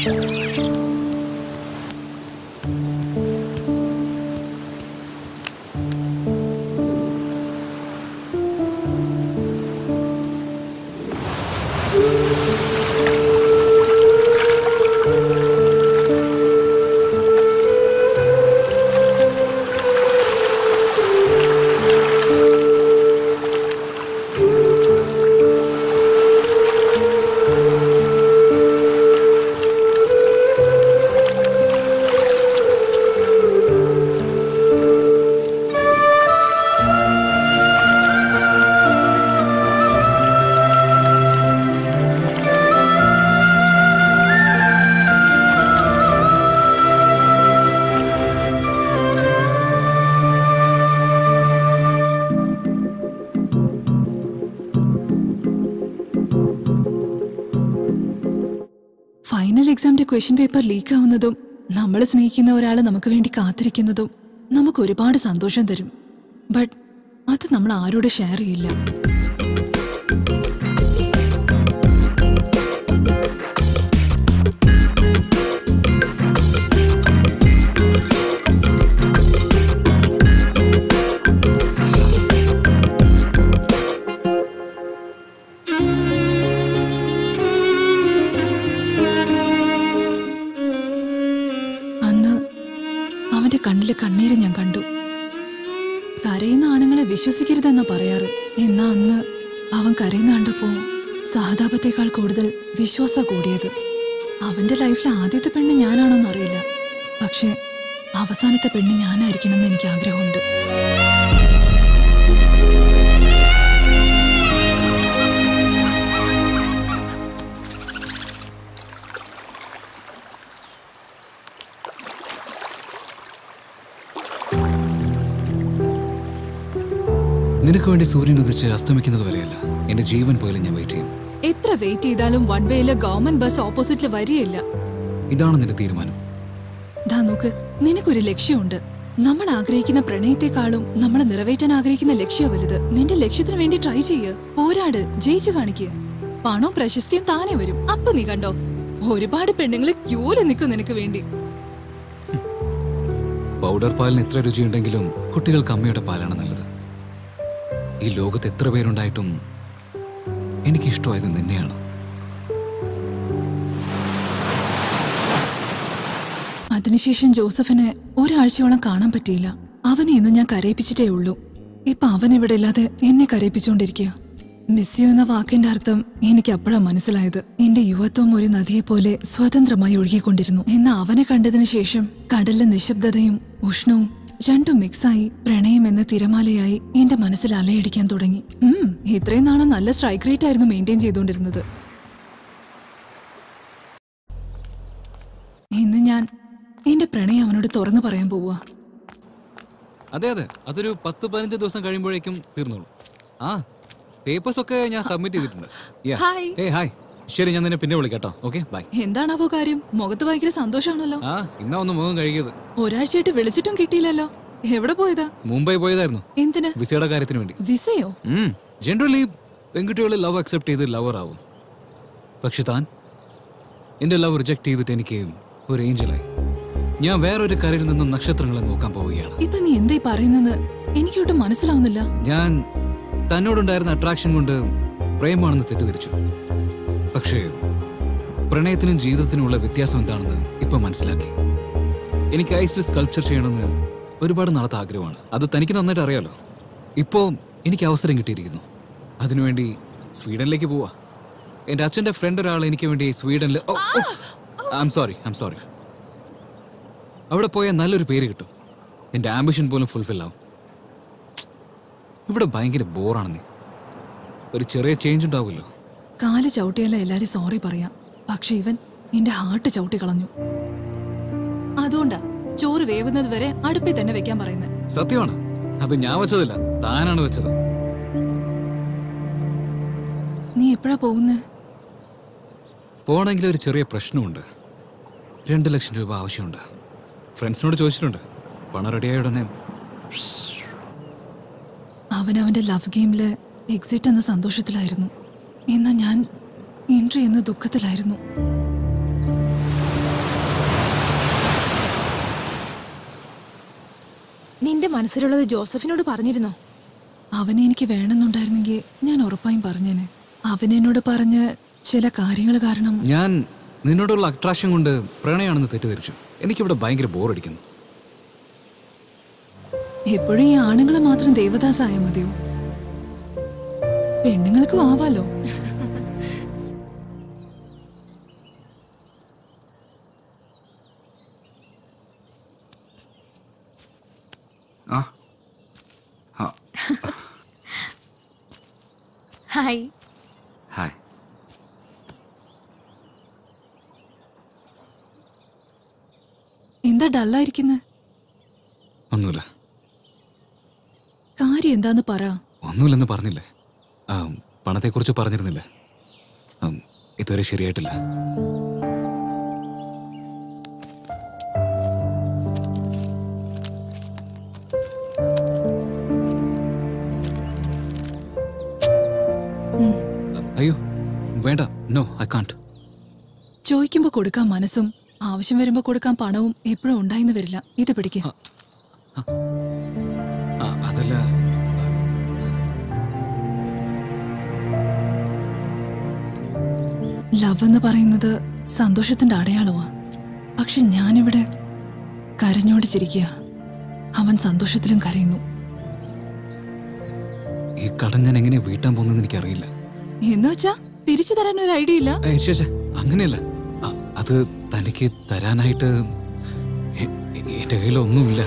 Final എക്സാമിന്റെ question paper leak ആവുന്നതും നമ്മൾ സ്നേഹിക്കുന്ന ഒരാൾ നമുക്ക് വേണ്ടി കാത്തിരിക്കുന്നതും നമുക്ക് ഒരുപാട് സന്തോഷം തരും ബട്ട് അത് നമ്മൾ ആരോട് ഷെയർ ചെയ്യില്ല അന്ന് അവന്റെ കണ്ണിലെ കണ്ണീര് ഞാൻ കണ്ടു കരയുന്ന ആണുങ്ങളെ വിശ്വസിക്കരുതെന്നാ പറയാറ് എന്നാ അന്ന് അവൻ കരയുന്ന കണ്ടപ്പോ സഹതാപത്തെക്കാൾ കൂടുതൽ വിശ്വാസ കൂടിയത് അവന്റെ ലൈഫിലെ ആദ്യത്തെ പെണ്ണ് ഞാനാണോന്ന് അറിയില്ല പക്ഷെ അവസാനത്തെ പെണ്ണ് ഞാനായിരിക്കണമെന്ന് എനിക്ക് ആഗ്രഹമുണ്ട് നിനക്ക് വേണ്ടി സൂര്യൻ ഉദിച്ച് അസ്തമിക്കുന്നത് വരെയല്ല എന്റെ ജീവൻ പോയാലും ഞാൻ വെയിറ്റ് ചെയ്യും എത്ര വെയിറ്റ് ചെയ്താലും വൺ വേയില് ഗവൺമെന്റ് ബസ് ഓപ്പോസിറ്റിൽ വരികയില്ല ഇതാണ് നിന്റെ തീരുമാനം ദാ നോക്ക് നിനക്കൊരു ലക്ഷ്യമുണ്ട് നമ്മൾ ആഗ്രഹിക്കുന്ന പ്രണയത്തെക്കാളും നമ്മൾ നിറവേറ്റാൻ ആഗ്രഹിക്കുന്ന ലക്ഷ്യം വലുത് നിന്റെ ലക്ഷ്യത്തിന് വേണ്ടി ട്രൈ ചെയ്യ് പോരാട് ജയിച്ചു കാണിക്ക് പണവും പ്രശസ്തിയും താനെ വരും അപ്പൊ നീ കണ്ടോ ഒരുപാട് പെണ്ണുങ്ങള് ക്യൂല് നിൽക്കും നിനക്ക് വേണ്ടി പൗഡർ പാലിന് എത്ര രുചിയുണ്ടെങ്കിലും കുട്ടികൾക്ക് അമ്മയുടെ പാലാണ് നല്ലത് ഈ ലോകത്ത് എത്ര പേരുണ്ടായിട്ടും എനിക്ക് ഇഷ്ടമായത് നിന്നെയാണ് അതിനുശേഷം ജോസഫിനെ ഒരാഴ്ചയോളം കാണാൻ പറ്റിയില്ല അവനെ ഇന്ന് ഞാൻ കരയിപ്പിച്ചിട്ടേ ഉള്ളൂ ഇപ്പൊ അവൻ ഇവിടെ ഇല്ലാതെ എന്നെ കരയിപ്പിച്ചുകൊണ്ടിരിക്കുക മിസ് യു എന്ന വാക്കിന്റെ അർത്ഥം എനിക്ക് അപ്പോഴാ മനസ്സിലായത് എന്റെ യുവത്വം ഒരു നദിയെ പോലെ സ്വതന്ത്രമായി ഒഴുകിക്കൊണ്ടിരുന്നു എന്നാൽ അവനെ കണ്ടതിന് ശേഷം കടലിലെ നിശബ്ദതയും ഉഷ്ണവും രണ്ടും മിക്സായി പ്രണയം എന്ന തിരമാലയായി എന്റെ മനസ്സിൽ അലയടിക്കാൻ തുടങ്ങി ഉം ഇത്രയും നാളെ നല്ല സ്ട്രൈക്ക് റേറ്റ് ആയിരുന്നു മെയിൻറ്റെയിൻ ചെയ്തുകൊണ്ടിരുന്നത് ഇന്ന് ഞാൻ എന്റെ പ്രണയം അവനോട് തുറന്നു പറയാൻ പോവാ അതെ അതെ അതൊരു പത്ത് പതിനഞ്ച് ദിവസം കഴിയുമ്പോഴേക്കും തീർന്നോളൂ ആ പേപ്പേഴ്സ് ഒക്കെ ഞാൻ സബ്മിറ്റ് ചെയ്തിട്ടുണ്ട് Yeah. ഹായ് ഏയ് ഹായ് ശരി ഞാൻ നിന്നെ പിന്നെ വിളിക്കാം കേട്ടോ ഓക്കെ ബൈ എന്താണാവോ കാര്യം മുഖത്ത് ഭയങ്കര സന്തോഷാണല്ലോ ആ ഇന്നാ ഒന്ന് മുഖം കഴുകിയത് ഒരാഴ്ചയായിട്ട് വിളിച്ചിട്ടും കിട്ടിയില്ലല്ലോ എവിടെ പോയതാ മുംബൈ പോയതായിരുന്നു എന്തിന് വിസയുടെ കാര്യത്തിന് വേണ്ടി വിസയോ ജനറലി പെൺകുട്ടികൾ ലവ് അക്സെപ്റ്റ് ചെയ്ത് ലവർ ആവും പക്ഷെ താൻ എന്റെ ലവ് റിജക്ട് ചെയ്തിട്ട് എനിക്ക് ഒരു ഏഞ്ചലായി ഞാൻ വേറൊരു കരയിൽ നിന്നും നക്ഷത്രങ്ങളെ നോക്കാൻ പോവുകയാണ് ഇപ്പൊ നീ എന്തായി പറയുന്നെന്ന് എനിക്കൊട്ടും മനസ്സിലാവുന്നില്ല ഞാൻ തന്നോടുണ്ടായിരുന്ന അട്രാക്ഷൻ കൊണ്ട് പ്രേമാണെന്ന് തെറ്റിദ്ധരിച്ചു പക്ഷേ പ്രണയത്തിനും ജീവിതത്തിനുമുള്ള വ്യത്യാസം എന്താണെന്ന് ഇപ്പൊ മനസ്സിലാക്കി എനിക്ക് ഐസിൽ സ്കൾപ്ചർ ചെയ്യണമെന്ന് ഒരുപാട് നാളത്തെ ആഗ്രഹമാണ് അത് തനിക്ക് നന്നായിട്ട് അറിയാലോ ഇപ്പോ എനിക്ക് അവസരം കിട്ടിയിരിക്കുന്നു അതിനുവേണ്ടി സ്വീഡനിലേക്ക് പോവാ എന്റെ അച്ഛന്റെ ഫ്രണ്ട് ഒരാൾ എനിക്ക് വേണ്ടി സ്വീഡനിൽ I'm sorry I'm sorry അവിടെ പോയാൽ നല്ലൊരു പേര് കിട്ടും എന്റെ ആംബിഷൻ പോലും ഫുൾഫിൽ ആവും ഇവിടെ ഭയങ്കര ബോറാണ് നീ ഒരു ചെറിയ ചേഞ്ച് ഉണ്ടാവുമല്ലോ കാല് ചവിട്ടിയല്ല എല്ലാരും സോറി പറയാം പക്ഷെ ഇവൻ എന്റെ ഹാർട്ട് ചവിട്ടി കളഞ്ഞു അതുകൊണ്ടാ ചോറ് വേവുന്നത് വരെ അടുപ്പിൽ തന്നെ വെക്കാൻ പറയുന്നത് സത്യമാണ് അത് ഞാൻ വെച്ചതല്ല താനാണ് വെച്ചത് നീ എപ്പോഴാ പോകുന്നത് പോണെങ്കിൽ ഒരു ചെറിയ പ്രശ്നമുണ്ട് രണ്ട് ലക്ഷം രൂപ ആവശ്യമുണ്ട് ഫ്രണ്ട്സിനോട് ചോദിച്ചിട്ടുണ്ട് പണം റെഡിയായ ഉടനെ അവൻ അവന്റെ ലവ് ഗെയിമില് എക്സിറ്റ് എന്ന സന്തോഷത്തിലായിരുന്നു എന്നാൽ ഞാൻ എൻട്രി എന്ന ദുഃഖത്തിലായിരുന്നു നിന്റെ മനസ്സിലുള്ളത് ജോസഫിനോട് പറഞ്ഞിരുന്നോ അവനെ എനിക്ക് വേണമെന്നുണ്ടായിരുന്നെങ്കിൽ ഞാൻ ഉറപ്പായും പറഞ്ഞേനെ അവനെന്നോട് പറഞ്ഞ ചില കാര്യങ്ങൾ കാരണം ഞാൻ നിന്നോടുള്ള അട്രാക്ഷൻ കൊണ്ട് പ്രണയമാണെന്ന് തെറ്റിദ്ധരിച്ചു എനിക്കിവിടെ ഭയങ്കര ബോറടിക്കുന്നു എപ്പോഴും ഈ ആണുങ്ങളെ മാത്രം ദേവദാസായ മതിയോ പെണ്ണുങ്ങൾക്കും ആവാലോ ആ ആ ഹായ് ഹായ് എന്താ ഡല്ലായിരിക്കുന്നത് ഒന്നുമില്ല കാര്യം എന്താന്ന് പറ ഒന്നുമില്ലെന്ന് പറഞ്ഞില്ലേ ആ പണത്തെക്കുറിച്ച് പറഞ്ഞിരുന്നില്ല ആ, ഇതുവരെ ശരിയായിട്ടില്ല അ- അയ്യോ വേണ്ട നോ ഐ കാണ്ട് ചോദിക്കുമ്പോ കൊടുക്കാൻ മനസ്സും ആവശ്യം വരുമ്പോ കൊടുക്കാൻ പണവും എപ്പോഴും ഉണ്ടായിന്ന് വരില്ല ഇത് പിടിക്ക് അതല്ല ലവ് എന്ന് പറയുന്നത് സന്തോഷത്തിന്റെ അടയാളമാ പക്ഷെ ഞാനിവിടെ കരഞ്ഞോട് ചിരിക്കുക അവൻ സന്തോഷത്തിലും കരയുന്നു ഈ കടം ഞാൻ എങ്ങനെ വീട്ടാൻ പോകുന്നതെന്ന് എനിക്കറിയില്ല എന്ന് വെച്ചാ തിരിച്ചു തരാൻ ഒരു ഐഡിയ ഇല്ല ഏയ് ശ്ശെ, ശ്ശെ, അങ്ങനെയല്ല അ- അത് തനിക്ക് തരാനായിട്ട് എ- എ- എന്റെ കയ്യിൽ ഒന്നുമില്ല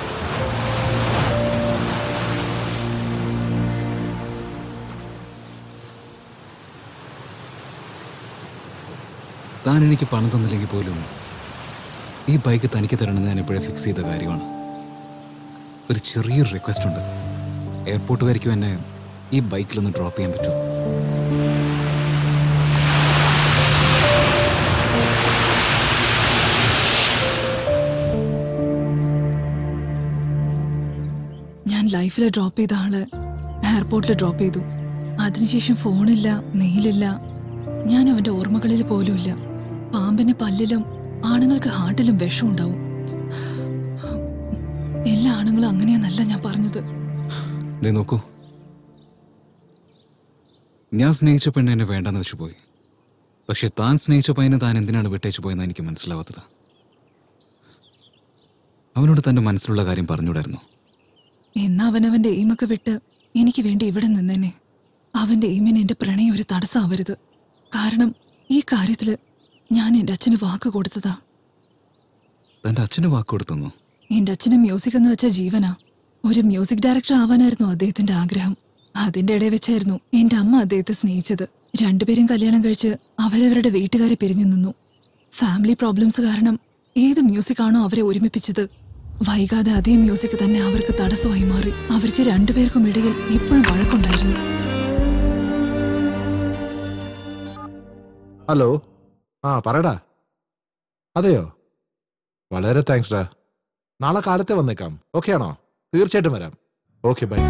താൻ എനിക്ക് പണം തന്നില്ലെങ്കിൽ പോലും ഈ ബൈക്ക് തനിക്ക് തരണമെന്ന് ഞാൻ ഇപ്പോഴേ ഫിക്സ് ചെയ്ത കാര്യമാണ് ഒരു ചെറിയൊരു റിക്വസ്റ്റ് ഉണ്ട് എയർപോർട്ട് വരയ്ക്കും എന്നെ ഈ ബൈക്കിലൊന്ന് ഡ്രോപ്പ് ചെയ്യാൻ പറ്റുമോ ഞാൻ ലൈഫിൽ ഡ്രോപ്പ് ചെയ്ത ആള് എയർപോർട്ടിൽ ഡ്രോപ്പ് ചെയ്തു അതിനുശേഷം ഫോണില്ല മെയിലില്ല ഞാൻ അവന്റെ ഓർമ്മകളിൽ പോലുമില്ല പാമ്പിന് പല്ലിലും ആണുങ്ങൾക്ക് ഹാർട്ടിലും വിഷം ഉണ്ടാവും എല്ലാ ആണുങ്ങളും അങ്ങനെയാന്നല്ല ഞാൻ പറഞ്ഞത് ദേ നോക്കൂ ഞാൻ സ്നേഹിച്ച പെണ്ണ് എന്നെ വേണ്ടെന്ന് വെച്ച് പോയി പക്ഷെ താൻ സ്നേഹിച്ച പയ്യനെ താൻ എന്തിനാണ് വിട്ടേച്ചു പോയെന്ന് എനിക്ക് മനസ്സിലാവാത്തത് അവനോട് തന്റെ മനസ്സിലുള്ള കാര്യം പറഞ്ഞുകൂടായിരുന്നു എന്നാ അവനവന്റെ എയിമൊക്കെ വിട്ട് എനിക്ക് വേണ്ടി ഇവിടെ നിന്നേനെ അവന്റെ എയിമിന് എന്റെ പ്രണയം ഒരു തടസ്സമാവരുത് കാരണം ഈ കാര്യത്തില് ഞാൻ എന്റെ അച്ഛന് വാക്ക് കൊടുത്തതാ തന്റെ അച്ഛന് വാക്ക് കൊടുത്തെന്നു എന്റെ അച്ഛന് മ്യൂസിക് എന്ന് വെച്ച ജീവനാ ഒരു മ്യൂസിക് ഡയറക്ടർ ആവാനായിരുന്നു അദ്ദേഹത്തിന്റെ ആഗ്രഹം അതിന്റെ ഇടയിൽ വെച്ചായിരുന്നു എന്റെ അമ്മ അദ്ദേഹത്തെ സ്നേഹിച്ചത് രണ്ടുപേരും കല്യാണം കഴിച്ച് അവരവരുടെ വീട്ടുകാരെ പിരിഞ്ഞു നിന്നു ഫാമിലി പ്രോബ്ലംസ് കാരണം ഏത് മ്യൂസിക് ആണോ അവരെ ഒരുമിപ്പിച്ചത് വൈകാതെ അതേ മ്യൂസിക് തന്നെ അവർക്ക് തടസ്സമായി മാറി അവർക്ക് രണ്ടുപേർക്കും ഇടയിൽ എപ്പോഴും വഴക്കുണ്ടായിരുന്നു ഹലോ ആ പറയടാ അതെയോ വളരെ താങ്ക്സ് ഡാ നാളെ കാലത്തെ വന്നേക്കാം ഓക്കെ ആണോ തീർച്ചയായിട്ടും വരാം ഓക്കെ ബൈ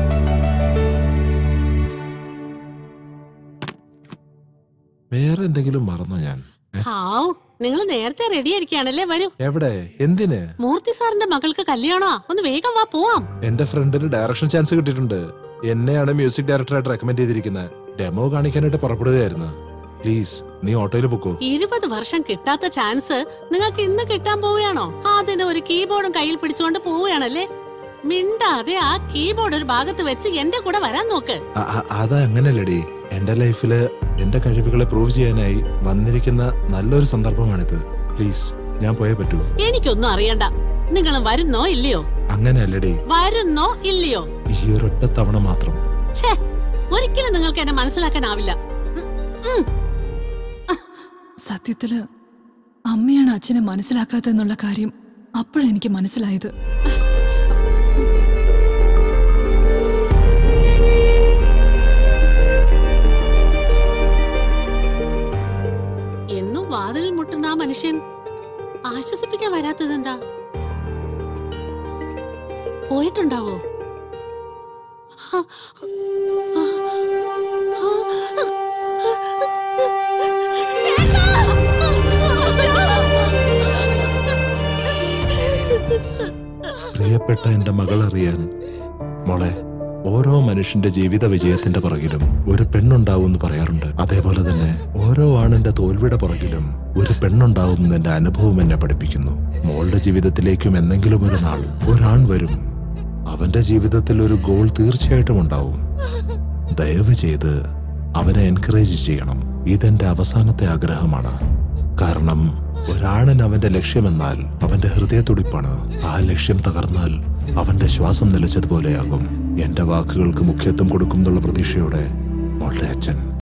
വേറെ എന്തെങ്കിലും മറന്നോ ഞാൻ ഏ? ഹാവ് നിങ്ങൾ നേരത്തെ റെഡി ആയിരിക്കുകയാണല്ലേ വരൂ എവിടെ എന്തിന് മൂർത്തി സാറിന്റെ മകൾക്ക് കല്യാണോ ഒന്ന് വേഗം വാ പോവാം എന്റെ ഫ്രണ്ടിന് ഡയറക്ഷൻ ചാൻസ് കിട്ടിയിട്ടുണ്ട് എന്നെയാണ് മ്യൂസിക് ഡയറക്ടറായിട്ട് റെക്കമെൻഡ് ചെയ്തിരിക്കുന്നത് ഡെമോ കാണിക്കാനായിട്ട് പുറപ്പെടുകയായിരുന്നു പ്ലീസ് നീ ഓട്ടോയിൽ പൊക്കോ ഇരുപത് വർഷം കിട്ടാത്ത ചാൻസ് നിങ്ങൾക്ക് ഇന്ന് കിട്ടാൻ പോവുകയാണോ അതിന് ഒരു കീബോർഡും കയ്യിൽ പിടിച്ചുകൊണ്ട് പോവുകയാണല്ലേ മിണ്ടാതെ ആ കീബോർഡ് ഒരു ഭാഗത്ത് വെച്ച് എന്റെ കൂടെ വരാൻ നോക്ക് അ- അ- അത് അങ്ങനെയല്ലടി എന്റെ ലൈഫില് എന്റെ കഴിവുകളെ പ്രൂവ് ചെയ്യാനായി വന്നിരിക്കുന്ന നല്ലൊരു സന്ദർഭമാണിത് പ്ലീസ് ഞാൻ പോയേ പറ്റൂ എനിക്കൊന്നും അറിയണ്ട നിങ്ങൾ വരുന്നോ ഇല്ലയോ അങ്ങനെയല്ലടി വരുന്നോ ഇല്ലയോ ഈ ഒരൊറ്റ തവണ മാത്രം ഛേ ഒരിക്കലും നിങ്ങൾക്ക് എന്നെ മനസ്സിലാക്കാനാവില്ല ഉം, ഉം. സത്യത്തില് അമ്മയാണ് അച്ഛനെ മനസ്സിലാക്കാത്തെന്നുള്ള കാര്യം അപ്പോഴെനിക്ക് മനസ്സിലായത് എന്നും വാതിലിൽ മുട്ടുന്ന ആ മനുഷ്യൻ ആശ്വസിപ്പിക്കാൻ വരാത്തതെന്താ പോയിട്ടുണ്ടാവോ ചേട്ടാ! പ്രിയപ്പെട്ട എന്റെ മകൾ അറിയാൻ മോളെ ഓരോ മനുഷ്യന്റെ ജീവിത വിജയത്തിന്റെ പുറകിലും ഒരു പെണ്ണുണ്ടാവും എന്ന് പറയാറുണ്ട് അതേപോലെ തന്നെ ഓരോ ആണിന്റെ തോൽവിയുടെ പുറകിലും ഒരു പെണ്ണുണ്ടാവും എന്ന് എന്റെ അനുഭവം എന്നെ പഠിപ്പിക്കുന്നു മോളുടെ ജീവിതത്തിലേക്കും എന്തെങ്കിലും ഒരു നാൾ ഒരാൺ വരും അവന്റെ ജീവിതത്തിൽ ഒരു ഗോൾ തീർച്ചയായിട്ടും ഉണ്ടാവും ദയവ് ചെയ്ത് അവനെ എൻകറേജ് ചെയ്യണം ഇതെന്റെ അവസാനത്തെ ആഗ്രഹമാണ് കാരണം ഒരാണൻ അവന്റെ ലക്ഷ്യമെന്നാൽ അവന്റെ ഹൃദയത്തുടിപ്പാണ് ആ ലക്ഷ്യം തകർന്നാൽ അവന്റെ ശ്വാസം നിലച്ചതുപോലെയാകും എന്റെ വാക്കുകൾക്ക് മുഖ്യത്വം കൊടുക്കും എന്നുള്ള പ്രതീക്ഷയോടെ മോളുടെ അച്ഛൻ